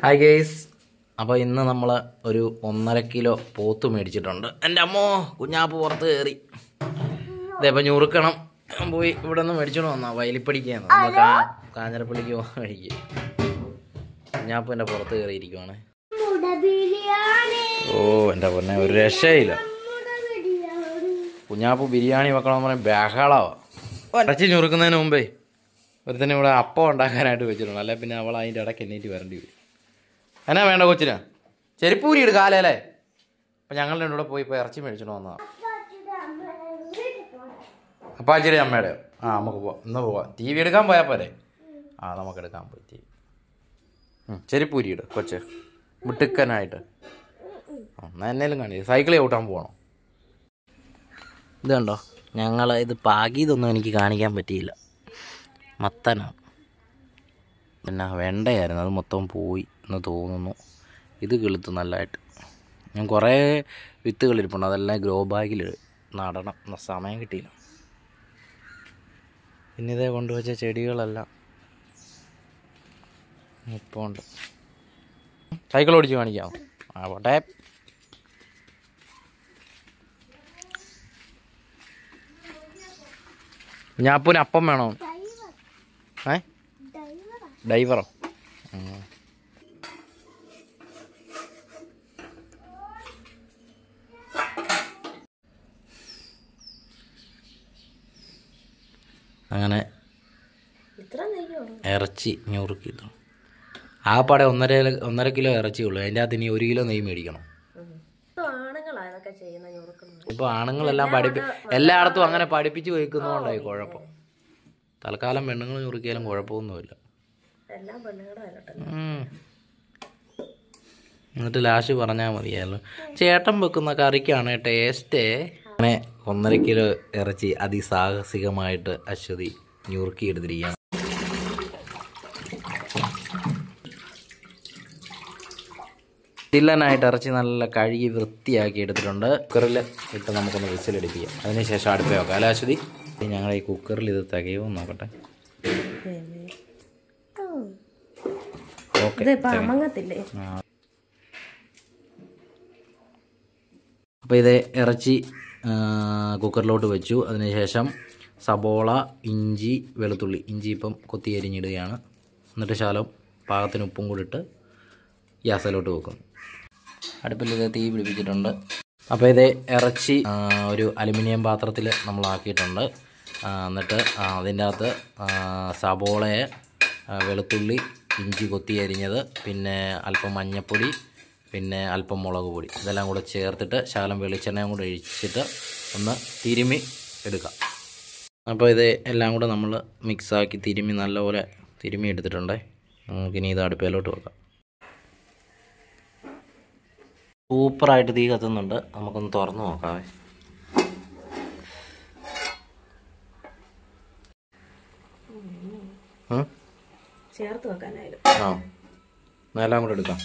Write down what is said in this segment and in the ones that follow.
Hi guys അപ്പോൾ ഇന്ന് നമ്മൾ ഒരു ഒന്നര കിലോ പോത്ത് മേടിച്ചിട്ടുണ്ട് എൻ്റെ അമ്മോ കുഞ്ഞാപ്പ് പുറത്ത് കയറി ഇതേപ്പോൾ ഞുറുക്കണം ഞാൻ പോയി ഇവിടെ നിന്ന് മേടിച്ചോണ്ട് വന്നാ വയലിപ്പടിക്കാന്ന് നമ്മൾ കാ കാഞ്ഞിരപ്പള്ളിക്ക് പോകാൻ വഴിക്ക് കുഞ്ഞാപ്പ് എൻ്റെ പുറത്ത് കയറിയിരിക്കുവാണ് ഓ എൻ്റെ പൊന്നെ ഒരു രക്ഷയില്ല കുഞ്ഞാപ്പ് ബിരിയാണി വെക്കണം പറഞ്ഞാൽ ബഹളവാ ഇറച്ചി ഞുറുക്കുന്നതിന് മുമ്പേ ഒരുത്തന്നെ ഇവിടെ അപ്പം ഉണ്ടാക്കാനായിട്ട് വെച്ചിട്ടുണ്ട് അല്ലെ പിന്നെ അവൾ അതിൻ്റെ ഇടയ്ക്ക് എണ്ണീറ്റ് വരേണ്ടി വരും എന്നാ വേണ്ട കൊച്ചിന് ചെരുപ്പൂരി ഇട് കാലല്ലേ അപ്പം ഞങ്ങൾ രണ്ടും കൂടെ പോയി ഇപ്പോൾ ഇറച്ചി മേടിച്ചോണ്ട് വന്നതാ അപ്പാച്ചിരി അമ്മയുടെ ആ നമുക്ക് പോവാം ഇന്ന് പോവാം ടി വി എടുക്കാൻ പോയാൽ പോരെ ആ നമുക്ക് എടുക്കാൻ പോയി ടി വി ചെരുപ്പൂരി ഇട് കൊച്ച് മിടുക്കനായിട്ട് ആ എന്നാൽ എന്നേലും കാണി സൈക്കിൾ ചവിട്ടാൻ പോകണം ഇത് കണ്ടോ ഞങ്ങൾ ഇത് പാകിയതൊന്നും എനിക്ക് കാണിക്കാൻ പറ്റിയില്ല മത്തനാണ് പിന്നെ വെണ്ടയായിരുന്നു അത് മൊത്തം പോയി എന്ന് തോന്നുന്നു ഇത് കിളുത്ത് നല്ലതായിട്ട് ഞാൻ കുറേ വിത്തുകൾ ഇരിപ്പുണ്ട് അതെല്ലാം ഗ്രോ ബാഗിൽ നടണം എന്ന സമയം കിട്ടിയില്ല പിന്നെ ഇതേ കൊണ്ടുവച്ച ചെടികളെല്ലാം ഇപ്പോൾ ഉണ്ട് സൈക്കിൾ ഓടിച്ച് കാണിക്കാം ആ പോട്ടെ ഞാപ്പൂന് അപ്പം വേണോ ഏ ഡൈവറോ ഉം. അങ്ങനെ ഇറച്ചി ഞൂറുക്കി ആകപ്പാടെ ഒന്നര ഒന്നര കിലോ ഇറച്ചി ഉള്ളൂ അതിൻ്റെ അകത്ത് ഇനി ഒരു കിലോ നെയ്യ് മേടിക്കണം ആണുങ്ങളാ ഇതൊക്കെ ചെയ്യുന്ന ഞുറുക്കുന്നത് ഇപ്പോൾ ആണുങ്ങളെല്ലാം പഠിപ്പി എല്ലായിടത്തും അങ്ങനെ പഠിപ്പിച്ച് വയ്ക്കുന്നതുകൊണ്ടായി കുഴപ്പം തൽക്കാലം പെണ്ണുങ്ങൾ ഞുറുക്കിയാലും കുഴപ്പമൊന്നുമില്ല എല്ലാം പെണ്ണുങ്ങളുടെ വരട്ടെ ഉം. എന്നിട്ട് ലാസ്റ്റ് പറഞ്ഞാൽ മതിയായിരുന്നു ചേട്ടൻ വെക്കുന്ന കറിക്കാണ് ടേസ്റ്റ് അങ്ങനെ ഒന്നര കിലോ ഇറച്ചി അതിസാഹസികമായിട്ട് അശ്വതി ഞുറുക്കി എടുത്തിരിക്കുകയാണ് ചില്ലനായിട്ട് ഇറച്ചി നല്ല കഴുകി വൃത്തിയാക്കി എടുത്തിട്ടുണ്ട് കുക്കറിൽ ഇട്ട് നമുക്കൊന്ന് വിസിലടിപ്പിക്കാം അതിനുശേഷം അടുപ്പ് വെക്കാം അല്ലേ അശ്വതി ഇനി ഞങ്ങളുടെ ഈ കുക്കറിൽ ഇത് തികയോ നോക്കട്ടെ ഓക്കെ ഇതിപ്പോ അമങ്ങത്തില്ലേ അപ്പോൾ ഇത് ഇറച്ചി ആ, കുക്കറിലോട്ട് വെച്ചു അതിനുശേഷം സബോള ഇഞ്ചി വെളുത്തുള്ളി ഇഞ്ചി ഇപ്പം കൊത്തി അരിഞ്ഞിടുകയാണ് എന്നിട്ട് ശാലം പാകത്തിന് ഉപ്പും കൂടി ഇട്ട് ഗ്യാസിലോട്ട് വെക്കും അടുപ്പിൽ ഇത് തീ പിടിപ്പിച്ചിട്ടുണ്ട് അപ്പോൾ ഇത് ഇറച്ചി ആ, ഒരു അലുമിനിയം പാത്രത്തിൽ നമ്മളാക്കിയിട്ടുണ്ട് ആ, എന്നിട്ട് ആ, അതിൻ്റെ അകത്ത് ആ, സബോളയെ ആ, വെളുത്തുള്ളി ഇഞ്ചി കൊത്തി അരിഞ്ഞത് പിന്നെ അല്പം മഞ്ഞൾപ്പൊടി പിന്നെ അല്പം മുളക് പൊടി ഇതെല്ലാം കൂടെ ചേർത്തിട്ട് ശകലം വെളിച്ചെണ്ണയും കൂടെ ഒഴിച്ചിട്ട് ഒന്ന് തിരുമ്മി എടുക്കാം അപ്പോൾ ഇത് എല്ലാം കൂടെ നമ്മൾ മിക്സാക്കി തിരുമ്മി നല്ലപോലെ തിരുമ്മി എടുത്തിട്ടുണ്ട് നമുക്കിനി ഇത് അടുപ്പയിലോട്ട് വെക്കാം സൂപ്പറായിട്ട് തീ കത്തുന്നുണ്ട് നമുക്കൊന്ന് തുറന്ന് നോക്കാവേ ഉം? ചേർത്ത് വെക്കാനായാലും ആ എല്ലാം കൂടെ എടുക്കാം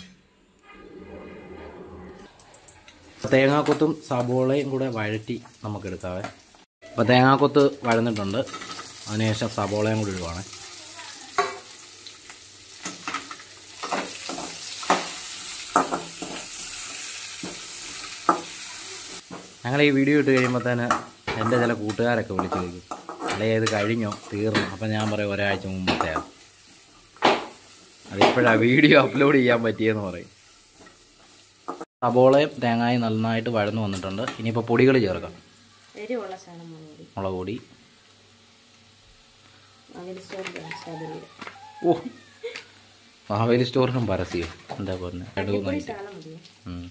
തേങ്ങാക്കൊത്തും സബോളയും കൂടെ വഴറ്റി നമുക്ക് എടുക്കാവേ അപ്പോൾ തേങ്ങാക്കൊത്ത് വഴന്നിട്ടുണ്ട് അതിനുശേഷം സബോളയും കൂടി ഇടുവാണ് ഞങ്ങൾ ഈ വീഡിയോ ഇട്ട് കഴിയുമ്പോൾ തന്നെ എൻ്റെ ചില കൂട്ടുകാരൊക്കെ വിളിച്ച് ചോദിക്കും അല്ലെങ്കിൽ ഇത് കഴിഞ്ഞോ തീർന്നു അപ്പം ഞാൻ പറയും ഒരാഴ്ച മുമ്പത്തെയാണ് അതിപ്പോഴാണ് വീഡിയോ അപ്ലോഡ് ചെയ്യാൻ പറ്റിയെന്ന് പറയും സബോളയും തേങ്ങായും നന്നായിട്ട് വഴന്നു വന്നിട്ടുണ്ട് ഇനിയിപ്പോൾ പൊടികൾ ചേർക്കാം എരിവുള്ള ശകലം മുളക് മുളക് പൊടി അങ്ങനെ സ്റ്റോറിൽ ഓ മാവേലി സ്റ്റോറിനും പരസ്യം എന്താ പറഞ്ഞ രണ്ട് മൂന്ന് item. ശകലം മതിയോ ഉം.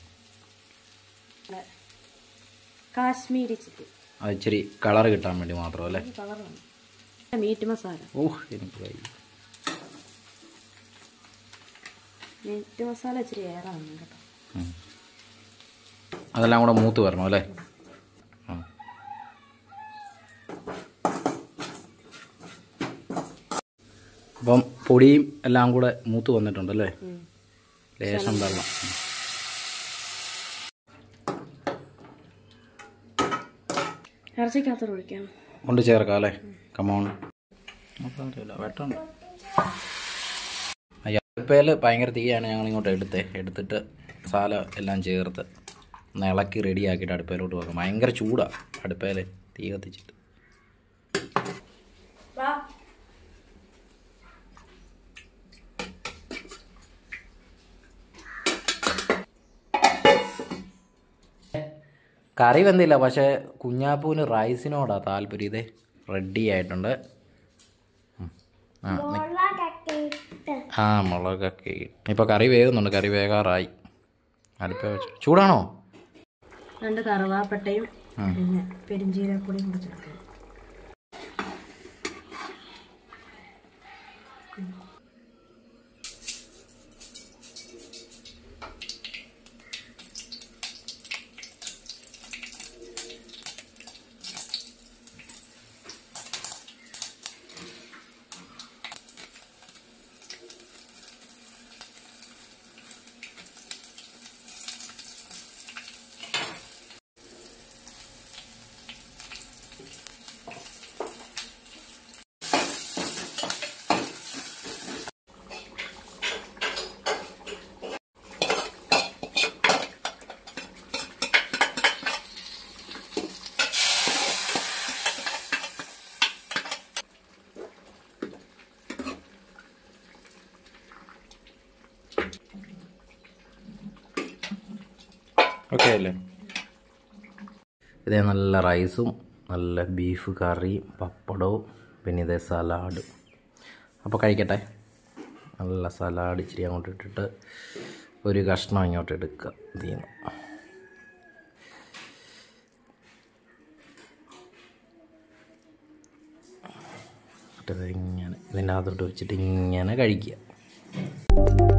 കാശ്മീരി ചിക്കൻ അത് ഇച്ചിരി കളർ കിട്ടാൻ വേണ്ടി മാത്രം അല്ലേ കളറാണ് മീറ്റ് മസാല ഓ എനിക്ക് വയ്യ. മീറ്റ് മസാല ഇച്ചിരി ഏറാണ് കേട്ടോ ഉം. അതെല്ലാം കൂടെ മൂത്ത് വരണം അല്ലേ ഉം. അപ്പം പൊടിയും എല്ലാം കൂടെ മൂത്ത് വന്നിട്ടുണ്ടല്ലേ ഉം. ലേശം വെള്ളം ഉം. ഇറച്ചിക്കകത്തോട് ഒഴിക്കാം കൊണ്ട് ചേർക്കാം അല്ലേ കമോൺ വെട്ടമുണ്ട് അയ്യോ അടുപ്പയിൽ ഭയങ്കര തീയാണ് ഞങ്ങൾ ഇങ്ങോട്ട് എടുത്തേ എടുത്തിട്ട് സാല എല്ലാം ചേർത്ത് ഒന്ന് ഇളക്കി റെഡിയാക്കിയിട്ട് അടുപ്പയിലോട്ട് വെക്കാം ഭയങ്കര ചൂടാണ് അടുപ്പയിൽ തീ കത്തിച്ചിട്ട് വാ കറി വെന്തില്ല പക്ഷേ കുഞ്ഞാപ്പൂവിന് റൈസിനോടാ താല്പര്യം ഇതേ റെഡി ആയിട്ടുണ്ട് ഉം. ആ നി- ആ മുളകൊക്കെ ഇട്ട് ഇപ്പോൾ കറി വേകുന്നുണ്ട് കറി വേകാറായി അടുപ്പ വെച്ചു ചൂടാണോ രണ്ട് കറുവാപ്പട്ടയും ഉം. പിന്നെ പെരിഞ്ചീരപ്പൊടിയും കൂടെ ചേർക്കും ഓക്കെ അല്ലേ ഇതേ നല്ല റൈസും നല്ല ബീഫ് കറിയും പപ്പടവും പിന്നെ ഇതേ സലാഡ് അപ്പോൾ കഴിക്കട്ടെ നല്ല സലാഡ് ഇച്ചിരി അങ്ങോട്ട് ഇട്ടിട്ട് ഒരു കഷ്ണം ഇങ്ങോട്ട് എടുക്കുക ഇതിൽ നിന്ന് എന്നിട്ട് ഇതിങ്ങനെ ഇതിൻ്റെ അകത്തോട്ട് വെച്ചിട്ട് ഇങ്ങനെ കഴിക്കുക